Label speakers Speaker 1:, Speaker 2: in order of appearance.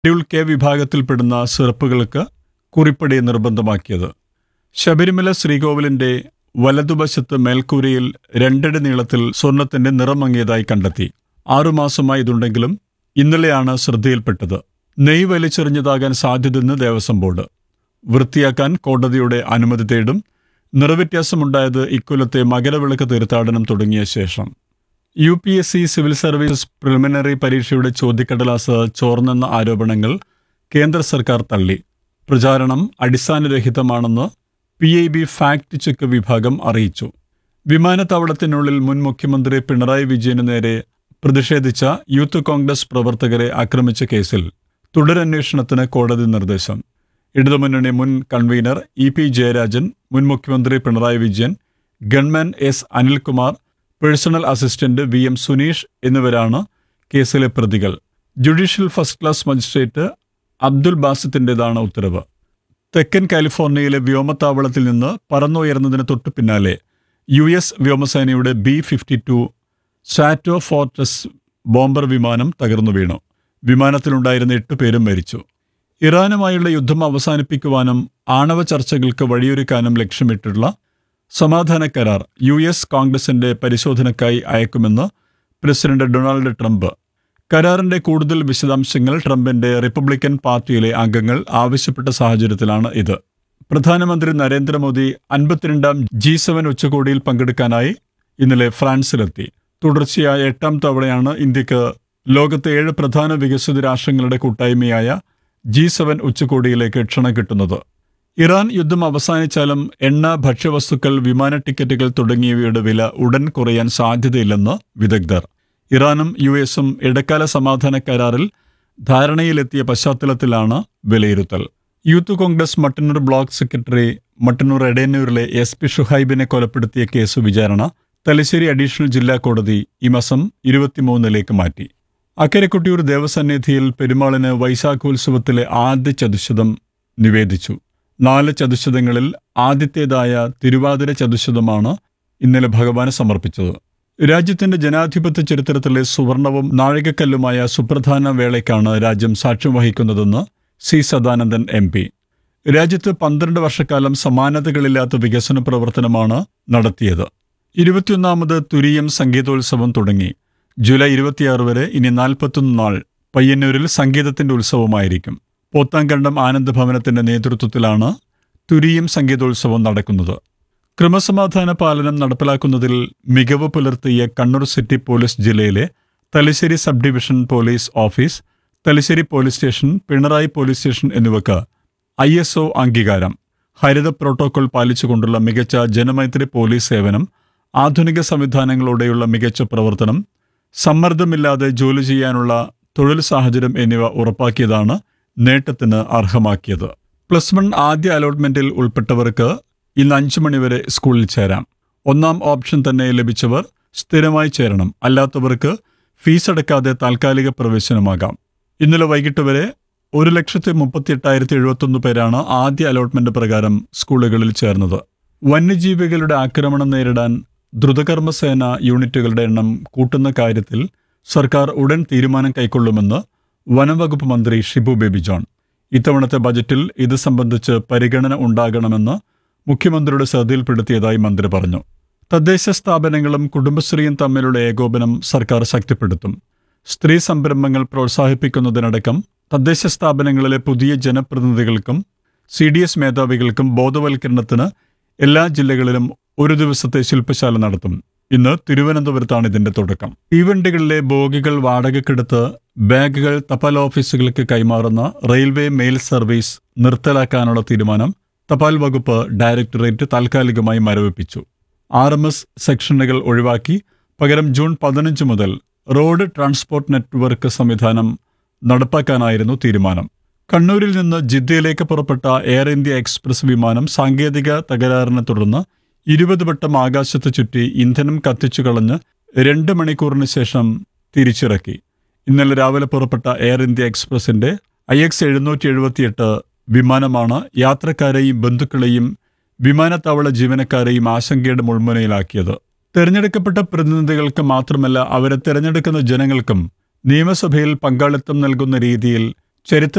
Speaker 1: schedule K വിഭാഗത്തിൽപ്പെടുന്ന സിറപ്പുകൾക്ക് കുറിപ്പടി നിർബന്ധമാക്കിയത് ശബരിമല ശ്രീകോവിലിന്റെ വലതുവശത്ത് മേൽക്കൂരയിൽ രണ്ടടി നീളത്തിൽ സ്വർണത്തിന്റെ നിറം മങ്ങിയതായി കണ്ടെത്തി ആറുമാസമായി ഇതുണ്ടെങ്കിലും ഇന്നലെയാണ് ശ്രദ്ധയിൽപ്പെട്ടത് നെയ് വലിച്ചെറിഞ്ഞതാകാൻ സാധ്യതയെന്ന് ദേവസ്വം ബോർഡ് വൃത്തിയാക്കാൻ കോടതിയുടെ അനുമതി തേടും നിറവ്യത്യാസമുണ്ടായത് ഇക്കൊല്ലത്തെ മകരവിളക്ക് തീർത്ഥാടനം തുടങ്ങിയ ശേഷം U P S C civil service preliminary പരീക്ഷയുടെ ചോദ്യക്കടലാസ് ചോർന്നെന്ന ആരോപണങ്ങൾ കേന്ദ്ര സർക്കാർ തള്ളി പ്രചാരണം അടിസ്ഥാനരഹിതമാണെന്ന് P I B fact check വിഭാഗം അറിയിച്ചു വിമാനത്താവളത്തിനുള്ളിൽ മുൻ മുഖ്യമന്ത്രി പിണറായി വിജയനു നേരെ പ്രതിഷേധിച്ച യൂത്ത് കോൺഗ്രസ് പ്രവർത്തകരെ ആക്രമിച്ച കേസിൽ തുടരന്വേഷണത്തിന് കോടതി നിർദ്ദേശം ഇടതുമുന്നണി മുൻ കൺവീനർ ഇ പി ജയരാജൻ മുൻ മുഖ്യമന്ത്രി Pinarayi Vijayan gunman S Anilkumar personal assistant V M Suneesh എന്നിവരാണ് കേസിലെ പ്രതികൾ judicial first class magistrate Abdul ബാസിത്തിൻ്റെതാണ് ഉത്തരവ് തെക്കൻ കാലിഫോർണിയയിലെ വ്യോമത്താവളത്തിൽ നിന്ന് പറന്നുയർന്നതിന് തൊട്ടു പിന്നാലെ യു എസ് വ്യോമസേനയുടെ B fifty two stratofortress bomber വിമാനം തകർന്നു വീണു വിമാനത്തിലുണ്ടായിരുന്ന എട്ട് പേരും മരിച്ചു ഇറാനുമായുള്ള യുദ്ധം അവസാനിപ്പിക്കുവാനും ആണവ ചർച്ചകൾക്ക് വഴിയൊരുക്കാനും ലക്ഷ്യമിട്ടുള്ള സമാധാന കരാർ യു എസ് കോൺഗ്രസിന്റെ പരിശോധനയ്ക്കായി അയക്കുമെന്ന് പ്രസിഡന്റ് ഡൊണാൾഡ് ട്രംപ് കരാറിന്റെ കൂടുതൽ വിശദാംശങ്ങൾ ട്രംപിന്റെ റിപ്പബ്ലിക്കൻ പാർട്ടിയിലെ അംഗങ്ങൾ ആവശ്യപ്പെട്ട സാഹചര്യത്തിലാണ് ഇത് പ്രധാനമന്ത്രി നരേന്ദ്രമോദി അൻപത്തിരണ്ടാം ജി സെവൻ ഉച്ചകോടിയിൽ പങ്കെടുക്കാനായി ഇന്നലെ ഫ്രാൻസിലെത്തി തുടർച്ചയായ എട്ടാം തവണയാണ് ഇന്ത്യക്ക് ലോകത്തെ ഏഴ് പ്രധാന വികസിത രാഷ്ട്രങ്ങളുടെ കൂട്ടായ്മയായ ജി സെവൻ ഉച്ചകോടിയിലേക്ക് ക്ഷണം കിട്ടുന്നത് ഇറാൻ യുദ്ധം അവസാനിച്ചാലും എണ്ണ ഭക്ഷ്യവസ്തുക്കൾ വിമാന ടിക്കറ്റുകൾ തുടങ്ങിയവയുടെ വില ഉടൻ കുറയാൻ സാധ്യതയില്ലെന്ന് വിദഗ്ധർ ഇറാനും യു എസും ഇടക്കാല സമാധാന കരാറിൽ ധാരണയിലെത്തിയ പശ്ചാത്തലത്തിലാണ് വിലയിരുത്തൽ youth Congress Mattannur block secretary Mattannur എടയന്നൂരിലെ എസ് പി ഷുഹൈബിനെ കൊലപ്പെടുത്തിയ കേസ് വിചാരണ തലശ്ശേരി അഡീഷണൽ ജില്ലാ കോടതി ഈ മാസം ഇരുപത്തിമൂന്നിലേക്ക് മാറ്റി അക്കരക്കൊട്ടിയൂർ ദേവസന്നിധിയിൽ പെരുമാളിന് വൈശാഖോത്സവത്തിലെ ആദ്യ ചതുശതം നിവേദിച്ചു നാല് ചതുശതങ്ങളിൽ ആദ്യത്തേതായ തിരുവാതിര ചതുശതമാണ് ഇന്നലെ ഭഗവാന് സമർപ്പിച്ചത് രാജ്യത്തിന്റെ ജനാധിപത്യ ചരിത്രത്തിലെ സുവർണവും നാഴികക്കല്ലുമായ സുപ്രധാന വേളയ്ക്കാണ് രാജ്യം സാക്ഷ്യം വഹിക്കുന്നതെന്ന് സി സദാനന്ദൻ എം പി രാജ്യത്ത് പന്ത്രണ്ട് വർഷക്കാലം സമാനതകളില്ലാത്ത വികസന പ്രവർത്തനമാണ് നടത്തിയത് ഇരുപത്തിയൊന്നാമത് തുരീയം സംഗീതോത്സവം തുടങ്ങി ജൂലൈ ഇരുപത്തിയാറ് വരെ ഇനി നാൽപ്പത്തൊന്ന് നാൾ പയ്യന്നൂരിൽ സംഗീതത്തിന്റെ ഉത്സവമായിരിക്കും പോത്താങ്കണ്ടം ആനന്ദ ഭവനത്തിന്റെ നേതൃത്വത്തിലാണ് തുരീയം സംഗീതോത്സവം നടക്കുന്നത് ക്രമസമാധാന പാലനം നടപ്പിലാക്കുന്നതിൽ മികവ് പുലർത്തിയ കണ്ണൂർ സിറ്റി പോലീസ് ജില്ലയിലെ Thalassery sub division police office Thalassery police station Pinarayi police station എന്നിവക്ക് ഐ എസ് ഒ അംഗീകാരം ഹരിത പ്രോട്ടോകോൾ പാലിച്ചുകൊണ്ടുള്ള മികച്ച ജനമൈത്രി പോലീസ് സേവനം ആധുനിക സംവിധാനങ്ങളോടെയുള്ള മികച്ച പ്രവർത്തനം സമ്മർദ്ദമില്ലാതെ ജോലി ചെയ്യാനുള്ള തൊഴിൽ സാഹചര്യം എന്നിവ ഉറപ്പാക്കിയതാണ് നേട്ടത്തിന് അർഹമാക്കിയത് പ്ലസ് വൺ ആദ്യ അലോട്ട്മെന്റിൽ ഉൾപ്പെട്ടവർക്ക് ഇന്ന് അഞ്ചു മണിവരെ സ്കൂളിൽ ചേരാം ഒന്നാം ഓപ്ഷൻ തന്നെ ലഭിച്ചവർ സ്ഥിരമായി ചേരണം അല്ലാത്തവർക്ക് ഫീസ് അടക്കാതെ താൽക്കാലിക പ്രവേശനമാകാം ഇന്നലെ വൈകിട്ട് വരെ ഒരു ലക്ഷത്തി മുപ്പത്തി എട്ടായിരത്തി എഴുപത്തൊന്ന് പേരാണ് ആദ്യ അലോട്ട്മെന്റ് പ്രകാരം സ്കൂളുകളിൽ ചേർന്നത് വന്യജീവികളുടെ ആക്രമണം നേരിടാൻ ദ്രുതകർമ്മസേന യൂണിറ്റുകളുടെ എണ്ണം കൂട്ടുന്ന കാര്യത്തിൽ സർക്കാർ ഉടൻ തീരുമാനം കൈക്കൊള്ളുമെന്ന് വനംവകുപ്പ് മന്ത്രി ഷിബു ബേബി ജോൺ ഇത്തവണത്തെ ബജറ്റിൽ ഇത് സംബന്ധിച്ച് പരിഗണന ഉണ്ടാകണമെന്ന് മുഖ്യമന്ത്രിയുടെ ശ്രദ്ധയിൽപ്പെടുത്തിയതായി മന്ത്രി പറഞ്ഞു തദ്ദേശ സ്ഥാപനങ്ങളും കുടുംബശ്രീയും തമ്മിലുള്ള ഏകോപനം സർക്കാർ ശക്തിപ്പെടുത്തും സ്ത്രീ സംരംഭങ്ങൾ പ്രോത്സാഹിപ്പിക്കുന്നതിനടക്കം തദ്ദേശ സ്ഥാപനങ്ങളിലെ പുതിയ ജനപ്രതിനിധികൾക്കും സി ഡി എസ് മേധാവികൾക്കും ബോധവൽക്കരണത്തിന് എല്ലാ ജില്ലകളിലും ഒരു ദിവസത്തെ ശില്പശാല നടത്തും ഇന്ന് തിരുവനന്തപുരത്താണ് ഇതിന്റെ തുടക്കം തീവണ്ടികളിലെ ബോഗികൾ വാടകയ്ക്കെടുത്ത് ബാഗുകൾ തപാൽ ഓഫീസുകൾക്ക് കൈമാറുന്ന റെയിൽവേ മെയിൽ സർവീസ് നിർത്തലാക്കാനുള്ള തീരുമാനം തപാൽ വകുപ്പ് ഡയറക്ടറേറ്റ് താൽക്കാലികമായി മരവിപ്പിച്ചു ആർ എം എസ് സെക്ഷനുകൾ ഒഴിവാക്കി പകരം ജൂൺ പതിനഞ്ച് മുതൽ റോഡ് ട്രാൻസ്പോർട്ട് നെറ്റ്വർക്ക് സംവിധാനം നടപ്പാക്കാനായിരുന്നു തീരുമാനം കണ്ണൂരിൽ നിന്ന് ജിദ്ദയിലേക്ക് പുറപ്പെട്ട എയർ ഇന്ത്യ എക്സ്പ്രസ് വിമാനം സാങ്കേതിക തകരാറിനെ തുടർന്ന് ഇരുപത് വട്ടം ആകാശത്ത് ചുറ്റി ഇന്ധനം കത്തിച്ചു കളഞ്ഞ് രണ്ട് മണിക്കൂറിന് ശേഷം തിരിച്ചിറക്കി ഇന്നലെ രാവിലെ പുറപ്പെട്ട എയർ ഇന്ത്യ എക്സ്പ്രസിന്റെ ഐ എക്സ് എഴുന്നൂറ്റി എഴുപത്തിയെട്ട് വിമാനമാണ് യാത്രക്കാരെയും ബന്ധുക്കളെയും വിമാനത്താവള ജീവനക്കാരെയും ആശങ്കയുടെ മുൾമുനയിലാക്കിയത് തെരഞ്ഞെടുക്കപ്പെട്ട പ്രതിനിധികൾക്ക് മാത്രമല്ല അവരെ തെരഞ്ഞെടുക്കുന്ന ജനങ്ങൾക്കും നിയമസഭയിൽ പങ്കാളിത്തം നൽകുന്ന രീതിയിൽ ചരിത്ര